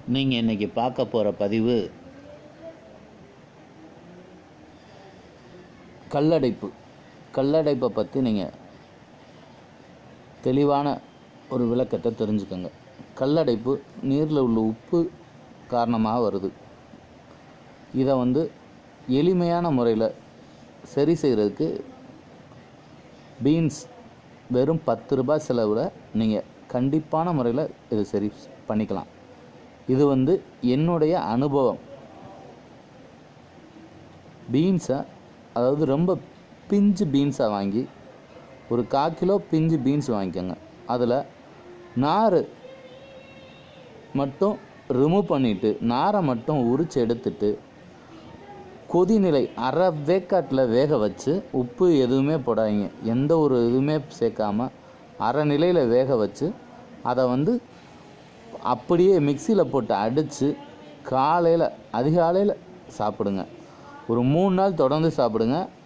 நீங்கள் இன்றைக்கி பார்க்க போகிற பதிவு கல்லடைப்பு கல்லடைப்பை பற்றி நீங்கள் தெளிவான ஒரு விளக்கத்தை தெரிஞ்சுக்கோங்க கல்லடைப்பு நீரில் உள்ள உப்பு காரணமாக வருது இதை வந்து எளிமையான முறையில் சரி செய்கிறதுக்கு பீன்ஸ் வெறும் பத்து ரூபாய் செலவில் நீங்கள் கண்டிப்பான முறையில் இது சரி பண்ணிக்கலாம் இது வந்து என்னுடைய அனுபவம் பீன்ஸை அதாவது ரொம்ப பிஞ்சு பீன்ஸாக வாங்கி ஒரு கால் கிலோ பிஞ்சு பீன்ஸ் வாங்கிக்கோங்க அதில் நார் மட்டும் ரிமூவ் பண்ணிவிட்டு நாரை மட்டும் உரித்து எடுத்துட்டு கொதிநிலை அரை வேக்காட்டில் வேக வச்சு உப்பு எதுவுமே போடாதீங்க எந்த ஒரு இதுவுமே சேர்க்காம அரை நிலையில் வேக வச்சு அதை வந்து அப்படியே மிக்சியில் போட்டு அடித்து காலையில் அதிகாலையில் சாப்பிடுங்க ஒரு மூணு நாள் தொடர்ந்து சாப்பிடுங்க